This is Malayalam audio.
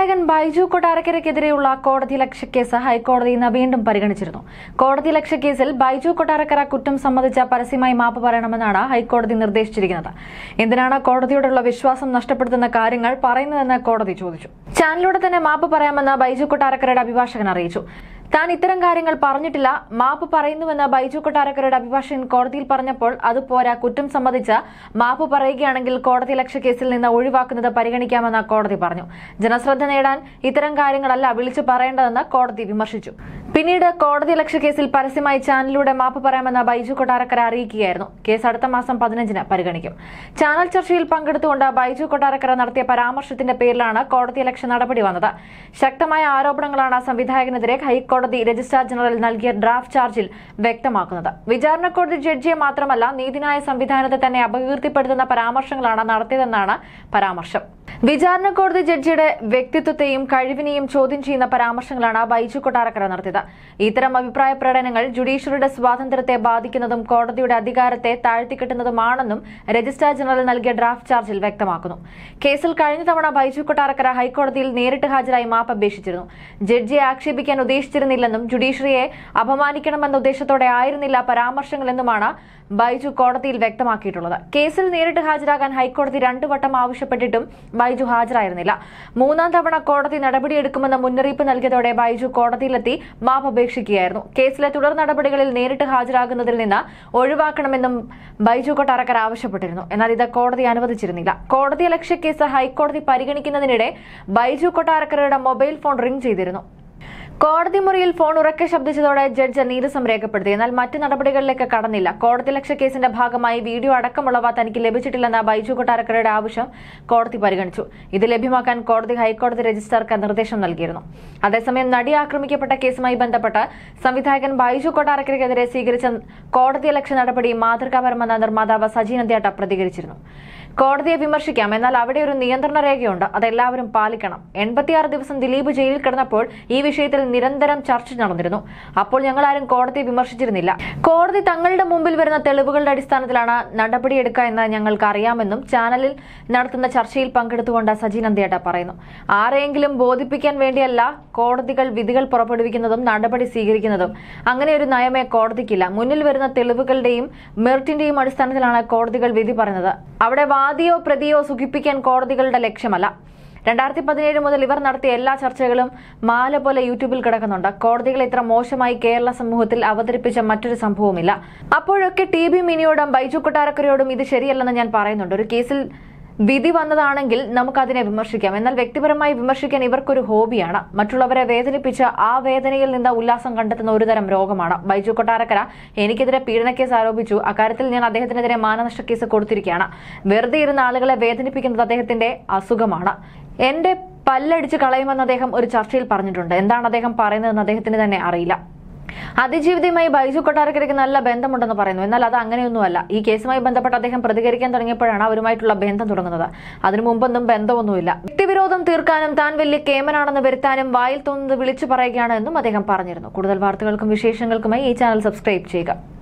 സംവിധായകൻ ബൈജു കൊട്ടാരക്കരയ്ക്കെതിരെയുള്ള കോടതി ലക്ഷ്യക്കേസ് ഹൈക്കോടതി ഇന്ന് വീണ്ടും പരിഗണിച്ചിരുന്നു കോടതി ലക്ഷ്യക്കേസിൽ ബൈജു കൊട്ടാരക്കര കുറ്റം സംബന്ധിച്ച പരസ്യമായി മാപ്പ് പറയണമെന്നാണ് ഹൈക്കോടതി നിർദ്ദേശിച്ചിരിക്കുന്നത് എന്തിനാണ് കോടതിയോടുള്ള വിശ്വാസം നഷ്ടപ്പെടുത്തുന്ന കാര്യങ്ങൾ പറയുന്നതെന്ന് കോടതി ചോദിച്ചു ചാനലിലൂടെ തന്നെ മാപ്പ് പറയാമെന്ന് ബൈജു കൊട്ടാരക്കരയുടെ അഭിഭാഷകൻ അറിയിച്ചു താൻ ഇത്തരം കാര്യങ്ങൾ പറഞ്ഞിട്ടില്ല മാപ്പ് പറയുന്നുവെന്ന് ബൈജു കൊട്ടാരക്കരയുടെ അഭിഭാഷകൻ കോടതിയിൽ പറഞ്ഞപ്പോൾ അത് പോരാ കുറ്റം സംബന്ധിച്ച് മാപ്പ് പറയുകയാണെങ്കിൽ കോടതി ലക്ഷ്യ കേസിൽ നിന്ന് ഒഴിവാക്കുന്നത് പരിഗണിക്കാമെന്ന് കോടതി പറഞ്ഞു ജനശ്രദ്ധ നേടാൻ ഇത്തരം കാര്യങ്ങളല്ല വിളിച്ചു പറയേണ്ടതെന്ന് കോടതി വിമർശിച്ചു പിന്നീട് കോടതി ലക്ഷ്യ കേസിൽ പരസ്യമായി ചാനലിലൂടെ മാപ്പ് പറയാമെന്ന് ബൈജു കൊട്ടാരക്കര അറിയിക്കുകയായിരുന്നു കേസ് അടുത്ത മാസം പതിനഞ്ചിന് പരിഗണിക്കും ചാനൽ ചർച്ചയിൽ പങ്കെടുത്തുകൊണ്ട് ബൈജു കൊട്ടാരക്കര നടത്തിയ പരാമർശത്തിന്റെ പേരിലാണ് കോടതി ലക്ഷ്യ നടപടി വന്നത് ശക്തമായ ആരോപണങ്ങളാണ് സംവിധായകനെതിരെ ഹൈക്കോടതി രജിസ്ട്രാർ ജനറൽ നൽകിയ ഡ്രാഫ്റ്റ് ചാർജിൽ വ്യക്തമാക്കുന്നത് വിചാരണ കോടതി ജഡ്ജിയെ മാത്രമല്ല നീതിന്യായ സംവിധാനത്തെ തന്നെ അപകീർത്തിപ്പെടുത്തുന്ന പരാമർശങ്ങളാണ് നടത്തിയതെന്നാണ് പരാമർശം വിചാരണ കോടതി ജഡ്ജിയുടെ വ്യക്തിത്വത്തെയും കഴിവിനെയും ചോദ്യം ചെയ്യുന്ന പരാമർശങ്ങളാണ് ബൈജു കൊട്ടാരക്കര നടത്തിയത് ഇത്തരം അഭിപ്രായ പ്രകടനങ്ങൾ ജുഡീഷ്യറിയുടെ സ്വാതന്ത്ര്യത്തെ ബാധിക്കുന്നതും കോടതിയുടെ അധികാരത്തെ താഴ്ത്തിക്കെട്ടുന്നതുമാണെന്നും രജിസ്ട്രാർ ജനറൽ നൽകിയ ഡ്രാഫ്റ്റ് ചാർജിൽ വ്യക്തമാക്കുന്നു കേസിൽ കഴിഞ്ഞ തവണ ബൈജു കൊട്ടാരക്കര ഹൈക്കോടതിയിൽ നേരിട്ട് ഹാജരായി മാപ്പ് അപേക്ഷിച്ചിരുന്നു ജഡ്ജിയെ ആക്ഷേപിക്കാൻ ഉദ്ദേശിച്ചിരുന്നില്ലെന്നും ജുഡീഷ്യറിയെ അപമാനിക്കണമെന്ന ഉദ്ദേശത്തോടെ ആയിരുന്നില്ല പരാമർശങ്ങളെന്നുമാണ് ബൈജു കോടതിയിൽ വ്യക്തമാക്കിയിട്ടുള്ളത് കേസിൽ നേരിട്ട് ഹാജരാകാൻ ഹൈക്കോടതി രണ്ടു വട്ടം ആവശ്യപ്പെട്ടിട്ടും ബൈജു ഹാജരായിരുന്നില്ല മൂന്നാം തവണ കോടതി നടപടിയെടുക്കുമെന്ന മുന്നറിയിപ്പ് നൽകിയതോടെ ബൈജു കോടതിയിലെത്തി മാപ്പ് അപേക്ഷിക്കുകയായിരുന്നു കേസിലെ തുടർ നടപടികളിൽ നേരിട്ട് ഹാജരാകുന്നതിൽ നിന്ന് ഒഴിവാക്കണമെന്നും ബൈജു കൊട്ടാരക്കർ ആവശ്യപ്പെട്ടിരുന്നു എന്നാൽ ഇത് കോടതി അനുവദിച്ചിരുന്നില്ല കോടതി ലക്ഷ്യ കേസ് ഹൈക്കോടതി പരിഗണിക്കുന്നതിനിടെ ബൈജു കൊട്ടാരക്കരയുടെ മൊബൈൽ ഫോൺ റിംഗ് ചെയ്തിരുന്നു കോടതി മുറിയിൽ ഫോൺ ഉറക്കെ ശബ്ദിച്ചതോടെ ജഡ്ജ് നീരസം രേഖപ്പെടുത്തി എന്നാൽ മറ്റ് നടപടികളിലേക്ക് കടന്നില്ല കോടതി ലക്ഷ്യ കേസിന്റെ ഭാഗമായി വീഡിയോ അടക്കമുള്ളവ തനിക്ക് ലഭിച്ചിട്ടില്ലെന്ന ബൈജു കൊട്ടാരക്കരയുടെ ആവശ്യം കോടതി പരിഗണിച്ചു ഇത് ലഭ്യമാക്കാൻ കോടതി ഹൈക്കോടതി രജിസ്ട്രാർക്ക് നിർദ്ദേശം നൽകിയിരുന്നു അതേസമയം നടി ആക്രമിക്കപ്പെട്ട കേസുമായി ബന്ധപ്പെട്ട് സംവിധായകൻ ബൈജു കൊട്ടാരക്കരയ്ക്കെതിരെ സ്വീകരിച്ച കോടതി ലക്ഷ്യ നടപടി മാതൃകാപരമെന്ന നിർമ്മാതാവ് സജി നന്ദ്യാട്ട പ്രതികരിച്ചിരുന്നു കോടതിയെ വിമർശിക്കാം എന്നാൽ അവിടെ ഒരു നിയന്ത്രണ രേഖയുണ്ട് അതെല്ലാവരും പാലിക്കണം എൺപത്തിയാറ് ദിവസം ദിലീപ് ജയിലിൽ കിടന്നപ്പോൾ ഈ വിഷയത്തിൽ നിരന്തരം ചർച്ച നടന്നിരുന്നു അപ്പോൾ ഞങ്ങൾ ആരും കോടതിയെ വിമർശിച്ചിരുന്നില്ല കോടതി തങ്ങളുടെ മുമ്പിൽ വരുന്ന തെളിവുകളുടെ അടിസ്ഥാനത്തിലാണ് നടപടിയെടുക്കുക എന്ന് ഞങ്ങൾക്ക് അറിയാമെന്നും ചാനലിൽ നടത്തുന്ന ചർച്ചയിൽ പങ്കെടുത്തുകൊണ്ട് സജി നന്ദിയേട്ട പറയുന്നു ആരെയെങ്കിലും ബോധിപ്പിക്കാൻ വേണ്ടിയല്ല കോടതികൾ വിധികൾ പുറപ്പെടുവിക്കുന്നതും നടപടി സ്വീകരിക്കുന്നതും അങ്ങനെ ഒരു നയമേ കോടതിക്കില്ല മുന്നിൽ വരുന്ന തെളിവുകളുടെയും മെറിറ്റിന്റെയും അടിസ്ഥാനത്തിലാണ് കോടതികൾ വിധി പറയുന്നത് അവിടെ വാദിയോ പ്രതിയോ സുഖിപ്പിക്കാൻ കോടതികളുടെ ലക്ഷ്യമല്ല രണ്ടായിരത്തി പതിനേഴ് മുതൽ ഇവർ നടത്തിയ എല്ലാ ചർച്ചകളും മാല പോലെ യൂട്യൂബിൽ കിടക്കുന്നുണ്ട് കോടതികൾ ഇത്ര മോശമായി കേരള സമൂഹത്തിൽ അവതരിപ്പിച്ച മറ്റൊരു സംഭവമില്ല അപ്പോഴൊക്കെ ടി ബി മിനിയോടും ബൈജു കൊട്ടാരക്കരയോടും ഇത് ശരിയല്ലെന്ന് ഞാൻ പറയുന്നുണ്ട് ഒരു കേസിൽ വിധി വന്നതാണെങ്കിൽ നമുക്കതിനെ വിമർശിക്കാം എന്നാൽ വ്യക്തിപരമായി വിമർശിക്കാൻ ഇവർക്കൊരു ഹോബിയാണ് മറ്റുള്ളവരെ വേദനിപ്പിച്ച് ആ വേദനയിൽ നിന്ന് ഉല്ലാസം കണ്ടെത്തുന്ന ഒരുതരം രോഗമാണ് ബൈജു കൊട്ടാരക്കര എനിക്കെതിരെ പീഡനക്കേസ് ആരോപിച്ചു അക്കാര്യത്തിൽ ഞാൻ അദ്ദേഹത്തിനെതിരെ മാനനഷ്ട കേസ് കൊടുത്തിരിക്കുകയാണ് വെറുതെ ഇരുന്ന ആളുകളെ വേദനിപ്പിക്കുന്നത് അദ്ദേഹത്തിന്റെ അസുഖമാണ് എന്റെ പല്ലടിച്ച് കളയുമെന്ന് അദ്ദേഹം ഒരു ചർച്ചയിൽ പറഞ്ഞിട്ടുണ്ട് എന്താണ് അദ്ദേഹം പറയുന്നതെന്ന് അദ്ദേഹത്തിന് തന്നെ അറിയില്ല അതിജീവിതയുമായി ബൈജു കൊട്ടാരക്കരയ്ക്ക് നല്ല ബന്ധമുണ്ടെന്ന് പറയുന്നു എന്നാൽ അത് അങ്ങനെയൊന്നുമല്ല ഈ കേസുമായി ബന്ധപ്പെട്ട് അദ്ദേഹം പ്രതികരിക്കാൻ തുടങ്ങിയപ്പോഴാണ് അവരുമായിട്ടുള്ള ബന്ധം തുടങ്ങുന്നത് അതിനു മുമ്പൊന്നും ബന്ധമൊന്നുമില്ല വ്യക്തിവിരോധം തീർക്കാനും താൻ വലിയ കേമനാണെന്ന് വരുത്താനും വായിൽ തോന്നുന്നത് വിളിച്ചു പറയുകയാണ് എന്നും അദ്ദേഹം പറഞ്ഞിരുന്നു കൂടുതൽ വാർത്തകൾക്കും വിശേഷങ്ങൾക്കുമായി ഈ ചാനൽ സബ്സ്ക്രൈബ് ചെയ്യുക